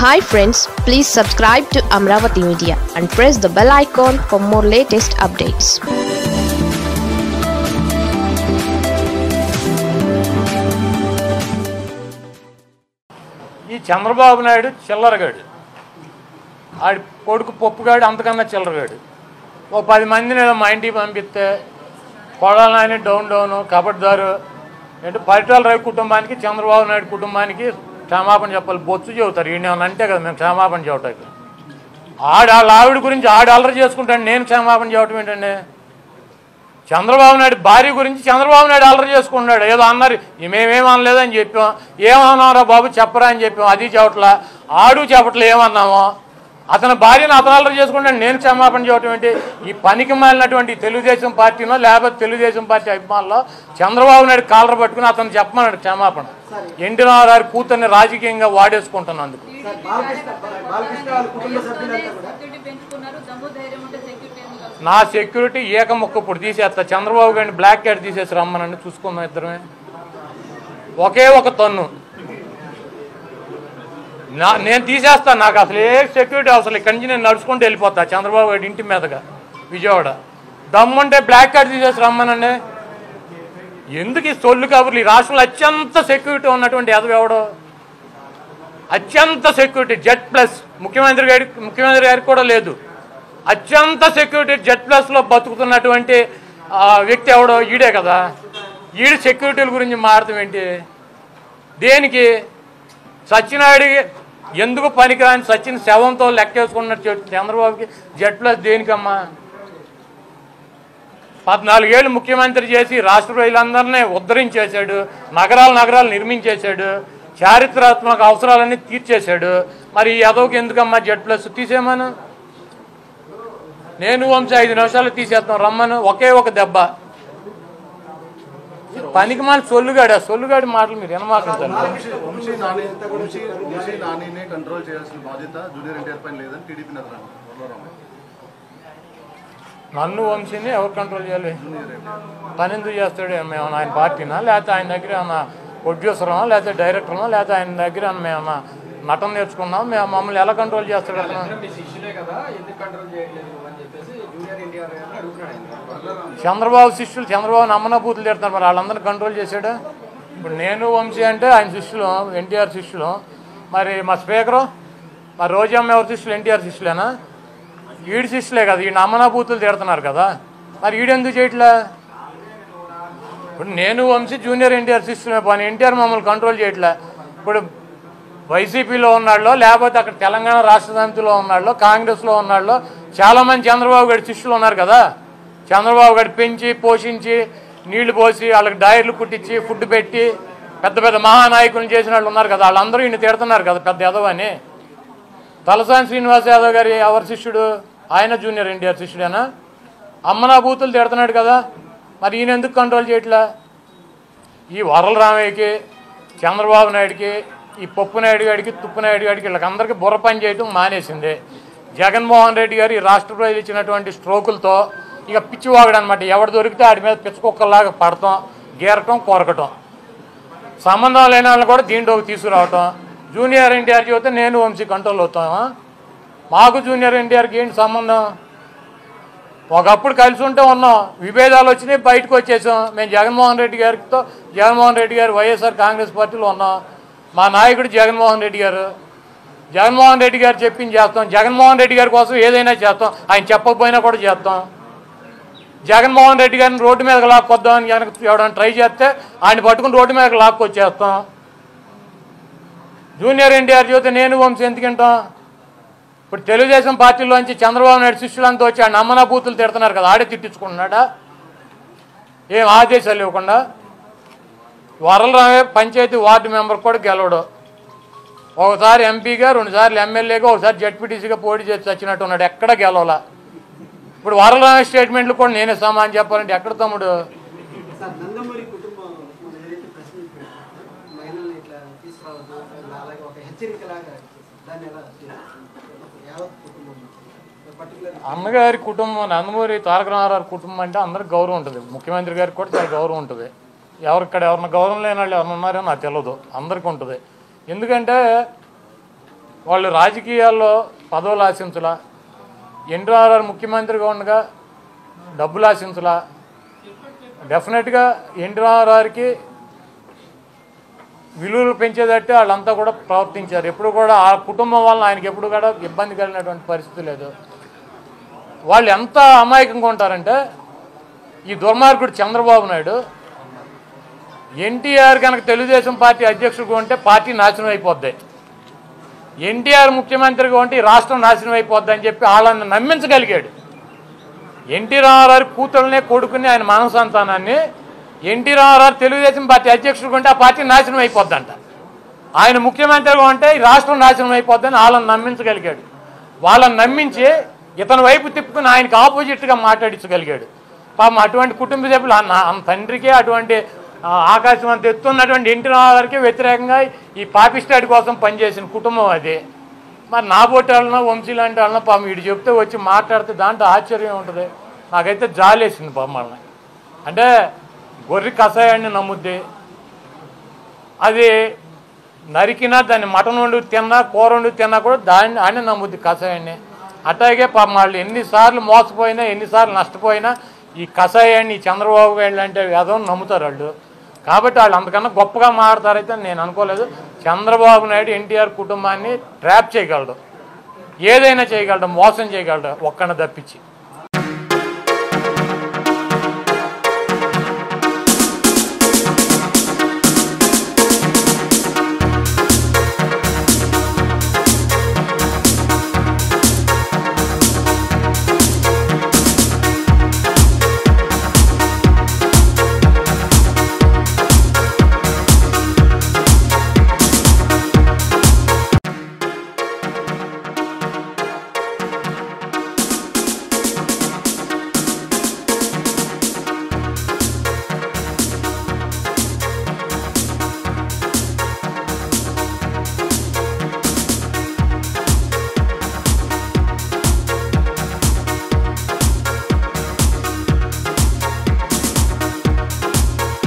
Hi friends please subscribe to Amaravati media and press the bell icon for more latest updates ఈ చంద్రబాబు నాయుడు చిల్లరగాడు ఆడి కొడుకు పప్పుగాడు అంతకన్నా చిల్లరగాడు ఓ పది మందిని ఏదో మా ఇంటికి పంపిస్తే కొడాలని డౌన్ డౌన్ కబడ్దారు అంటే పరిటాల రవి కుటుంబానికి చంద్రబాబు నాయుడు కుటుంబానికి క్షమాపణ చెప్పాలి బొచ్చు చెబుతారు ఈయన ఏమన్నా అంటే కదా మేము క్షమాపణ చెప్పటానికి ఆడ వాళ్ళ ఆవిడ గురించి ఆడ అల్లరి చేసుకుంటాను నేను క్షమాపణ చెప్పటం ఏంటండి చంద్రబాబు నాయుడు భార్య గురించి చంద్రబాబు నాయుడు అల్లరి చేసుకున్నాడు ఏదో అన్నారు మేమేం అనలేదని చెప్పాం ఏమన్నారా బాబు చెప్పరా అని చెప్పాం అది చెప్పట్లా ఆడు చెప్పట్లే ఏమన్నాము అతని భార్యను అతను అల్లరి చేసుకుంటాడు నేను క్షమాపణ చెప్పడం ఏంటి ఈ పనికి మాలినటువంటి తెలుగుదేశం పార్టీనో లేకపోతే తెలుగుదేశం పార్టీ అభిమానులు చంద్రబాబు నాయుడు కాలర పట్టుకుని అతను చెప్పమన్నాడు క్షమాపణ ఎన్టీ రామారావు కూతుర్ని రాజకీయంగా వాడేసుకుంటున్నందుకు సార్ బాలకృష్ణ బాలకృష్ణ వాళ్ళ కుటుంబ సభ్యులంతా కూడా సెక్యూరిటీ పెంచుకున్నారు దమ్ము ధైర్యం ఉంటే సెక్యూరిటీ ఎందుకు అవసరం? నా సెక్యూరిటీ ఏక ముక్క ఇప్పుడు తీసేస్తా చంద్రబాబు గారిని బ్లాక్ క్యాట్ తీసేసి రమ్మనండి చూసుకుందాం ఇద్దరమే ఒకే ఒక తన్ను నా నేను తీసేస్తా నాకు అసలు ఏ సెక్యూరిటీ అవసరం ఇక్కడి నుంచి నేను నడుచుకుంటూ వెళ్ళిపోతా చంద్రబాబు గారి ఇంటి మీదగా విజయవాడ దమ్ముంటే బ్లాక్ కార్డ్ తీసేసి రమ్మనండి ఎందుకు ఈ సొల్లు కబుర్లు ఈ రాష్ట్రంలో అత్యంత సెక్యూరిటీ ఉన్నటువంటి ఎదవ ఎవడో అత్యంత సెక్యూరిటీ జెడ్ ప్లస్ ముఖ్యమంత్రి గారి ముఖ్యమంత్రి గారికి కూడా లేదు అత్యంత సెక్యూరిటీ జెడ్ ప్లస్లో బతుకుతున్నటువంటి ఆ, వ్యక్తి ఎవడో ఈడే కదా ఈడు సెక్యూరిటీల గురించి మారటం ఏంటి దేనికి సత్యనాయుడు ఎందుకు పనికిరాని సచిన్ శవంతో లెక్కేసుకున్నట్టు చెప్తుంది చంద్రబాబుకి జెడ్ ప్లస్ దేనికమ్మా పద్నాలుగేళ్ళు ముఖ్యమంత్రి చేసి రాష్ట్ర ప్రజలందరినీ ఉద్ధరించేశాడు నగరాలు నగరాలు నిర్మించేశాడు చారిత్రాత్మక అవసరాలన్నీ తీర్చేశాడు మరి ఈ యదవకి ఎందుకమ్మా జెడ్ ప్లస్ తీసేమను నేను వంశీ ఐదు నిమిషాలు తీసేస్తాం రమ్మను ఒకే ఒక దెబ్బ పనికి మన సొల్లుగాడు ఆ సొల్లుగాడి మాటలు మీరు వినమాకంటారు వంశీ నాని వంశీ వంశీ నానినే కంట్రోల్ చేయాల్సిన బాధ్యత జూనియర్ ఎన్టీఆర్ పైన లేదని టీడీపీ నేత రామరావు నన్ను వంశీని ఎవరు కంట్రోల్ చేయాలి పని ఎందుకు చేస్తాడు మేము ఆయన పార్టీనా లేకపోతే ఆయన దగ్గర ఏమన్నా ప్రొడ్యూసరమా లేకపోతే డైరెక్టర్మా లేకపోతే ఆయన దగ్గర ఏమన్నా మేము నటన నేర్చుకున్నాం మేము మమ్మల్ని ఎలా కంట్రోల్ చేస్తాడు అతను మీ శిష్యులే కదా ఎందుకు కంట్రోల్ చేయట్లేదు అని చెప్పేసి జూనియర్ ఎన్టీఆర్ గారిని అడుగుతున్నాడు ఆయన. చంద్రబాబు శిష్యులు చంద్రబాబు నమ్మన బూతులు తిడతారు మరి వాళ్ళందరినీ కంట్రోల్ చేశాడు ఇప్పుడు నేను వంశీ అంటే ఆయన శిష్యులు ఎన్టీఆర్ శిష్యులు మరి మా స్పీకరు మరి రోజమ్మ ఎవరి శిష్యులు ఎన్టీఆర్ శిష్యులేనా ఈడి శిష్యులే కదా ఈ నమ్మన బూతులు తిడుతున్నారు కదా మరి ఈడెందుకు చేయట్లే ఇప్పుడు నేను వంశీ జూనియర్ ఎన్టీఆర్ శిష్యులే పని ఎన్టీఆర్ మమ్మల్ని కంట్రోల్ చేయట్లే ఇప్పుడు వైసీపీలో ఉన్నాళ్ళు లేకపోతే అక్కడ తెలంగాణ రాష్ట్ర సమితిలో ఉన్నాళ్ళు కాంగ్రెస్లో ఉన్నాళ్ళు చాలామంది చంద్రబాబు గారి శిష్యులు ఉన్నారు కదా చంద్రబాబు గారి పెంచి పోషించి నీళ్లు పోసి వాళ్ళకి డైర్లు కుట్టించి ఫుడ్ పెట్టి పెద్ద పెద్ద మహానాయకులను చేసిన వాళ్ళు ఉన్నారు కదా వాళ్ళందరూ ఈయన తిడుతున్నారు కదా పెద్ద ఎదవని తలసాని శ్రీనివాస్ యాదవ్ గారి ఎవరి శిష్యుడు ఆయన జూనియర్ ఎన్టీఆర్ శిష్యుడేనా అమ్మనా బూతులు తిడుతున్నాడు కదా మరి ఈయన ఎందుకు కంట్రోల్ చేయట్లే ఈ వరల రామయ్యకి చంద్రబాబు నాయుడికి ఈ పప్పు నాయుడు గారికి తుప్పు నాయుడు గారికి వీళ్ళకందరికీ బుర్ర పని చేయటం మానేసింది జగన్మోహన్ రెడ్డి గారు ఈ రాష్ట్ర ప్రజలు ఇచ్చినటువంటి స్ట్రోకులతో ఇక పిచ్చివాగడు అనమాట ఎవడు దొరికితే ఆడి మీద పిచ్చకుక్కలాగా పడటం గీరటం కొరకటం సంబంధం లేని వాళ్ళని కూడా దీంట్లోకి తీసుకురావటం జూనియర్ ఎన్టీఆర్ చెబితే నేను వంశీ కంట్రోల్ అవుతామా మాకు జూనియర్ ఎన్టీఆర్కి ఏంటి సంబంధం ఒకప్పుడు కలిసి ఉంటే ఉన్నాం విభేదాలు వచ్చినాయి బయటకు వచ్చేసాం మేము జగన్మోహన్ రెడ్డి గారితో జగన్మోహన్ రెడ్డి గారు వైఎస్ఆర్ కాంగ్రెస్ పార్టీలో ఉన్నాం మా నాయకుడు జగన్మోహన్ రెడ్డి గారు జగన్మోహన్ రెడ్డి గారు చెప్పింది చేస్తాం జగన్మోహన్ రెడ్డి గారి కోసం ఏదైనా చేస్తాం ఆయన చెప్పకపోయినా కూడా చేస్తాం జగన్మోహన్ రెడ్డి గారిని రోడ్డు మీదకి లాక్కొద్దామని కనుక ఎవడైనా ట్రై చేస్తే ఆయన పట్టుకుని రోడ్డు మీదకి లాక్కొచ్చేస్తాం జూనియర్ ఎన్టీఆర్ చూస్తే నేను వంశీ ఎందుకంటాం ఇప్పుడు తెలుగుదేశం పార్టీలోంచి చంద్రబాబు నాయుడు శిష్యులంతా వచ్చి ఆయన అమ్మన బూతులు తిడుతున్నారు కదా ఆడే తిట్టించుకుంటున్నాడా ఏం ఆదేశాలు ఇవ్వకుండా వరలరామే పంచాయతీ వార్డు మెంబర్ కూడా గెలవడు ఒకసారి ఎంపీగా రెండుసార్లు ఎమ్మెల్యేగా ఒకసారి జడ్పీటీసీగా పోటీ చేసి వచ్చినట్టు ఉన్నాడు ఎక్కడ గెలవలా ఇప్పుడు వరలరామే స్టేట్మెంట్లు కూడా నేనే సమానం చెప్పాలంటే ఎక్కడ తమ్ముడు సార్ నందమూరి కుటుంబం మన ఏదైతే ప్రశ్న మహిళల్ని ఇట్లా తీసుకురావద్దు అలాగే ఒక హెచ్చరికలాగా దాన్ని ఎలా యావత్ కుటుంబం పర్టికులర్ అన్నగారి కుటుంబం నందమూరి తారక రామారావు కుటుంబం అంటే అందరికి గౌరవం ఉంటుంది ముఖ్యమంత్రి గారికి కూడా చాలా గౌరవం ఉంటుంది ఎవరు ఇక్కడ ఎవరిన గౌరవం లేని వాళ్ళు ఎవరైనా ఉన్నారో నాకు తెలియదు అందరికీ ఉంటుంది ఎందుకంటే వాళ్ళు రాజకీయాల్లో పదవులు ఆశించలా ఎన్టీఆర్ ముఖ్యమంత్రిగా ఉండగా డబ్బులు ఆశించలా డెఫినెట్గా ఎన్టీఆర్ఆర్కి విలువలు పెంచేటట్టు వాళ్ళంతా కూడా ప్రవర్తించారు ఎప్పుడు కూడా ఆ కుటుంబం వల్ల ఆయనకి ఎప్పుడు కూడా ఇబ్బంది కలిగినటువంటి పరిస్థితి లేదు వాళ్ళు ఎంత అమాయకంగా ఉంటారంటే ఈ దుర్మార్గుడు చంద్రబాబు నాయుడు ఎన్టీఆర్ కనుక తెలుగుదేశం పార్టీ అధ్యక్షుడిగా ఉంటే పార్టీ నాశనం అయిపోద్ది ఎన్టీఆర్ ముఖ్యమంత్రిగా ఉంటే ఈ రాష్ట్రం నాశనం అయిపోద్ది అని చెప్పి వాళ్ళని నమ్మించగలిగాడు ఎన్టీ రామారావు కూతురునే కొడుకుని ఆయన మానవ సంతానాన్ని ఎన్టీ రామారావు తెలుగుదేశం పార్టీ అధ్యక్షుడిగా ఉంటే ఆ పార్టీ నాశనం అయిపోద్దంట ఆయన ముఖ్యమంత్రిగా ఉంటే ఈ రాష్ట్రం నాశనం అయిపోద్దని వాళ్ళని నమ్మించగలిగాడు వాళ్ళని నమ్మించి ఇతని వైపు తిప్పుకుని ఆయనకి ఆపోజిట్గా మాట్లాడించగలిగాడు పాపం అటువంటి కుటుంబ సభ్యులు ఆ నా- ఆ తండ్రికి అటువంటి ఆ, ఆకాశం అంత ఎత్తున్నటువంటి ఎన్టీ రామారావుకి వ్యతిరేకంగా ఈ పాపిస్టాడ్ కోసం పనిచేసిన కుటుంబం అది మరి నా బోటి వాళ్ళనో వంశీ లాంటి వాళ్ళనో పాపం వీడు చెప్తే వచ్చి మాట్లాడితే దాంట్లో ఆశ్చర్యం ఉంటుంది నాకైతే జాలేసింది పాపం వాళ్ళని అంటే గొర్రె కషాయాన్ని నమ్ముద్ది అది నరికినా దాన్ని మటన్ వండి తిన్నా కూర వండి తిన్నా కూడా దాన్ని ఆయన నమ్ముద్ది కషాయాన్ని అట్లాగే పాపం వాళ్ళు ఎన్నిసార్లు మోసపోయినా ఎన్నిసార్లు నష్టపోయినా ఈ కషాయాన్ని ఈ చంద్రబాబు గారు అంటే ఏదో నమ్ముతారు వాళ్ళు కాబట్టి వాళ్ళు అంతకన్నా గొప్పగా మాట్లాడతారైతే నేను అనుకోలేదు చంద్రబాబు నాయుడు ఎన్టీఆర్ కుటుంబాన్ని ట్రాప్ చేయగలడు ఏదైనా చేయగలడు మోసం చేయగలడు ఒక్కడిని తప్పించి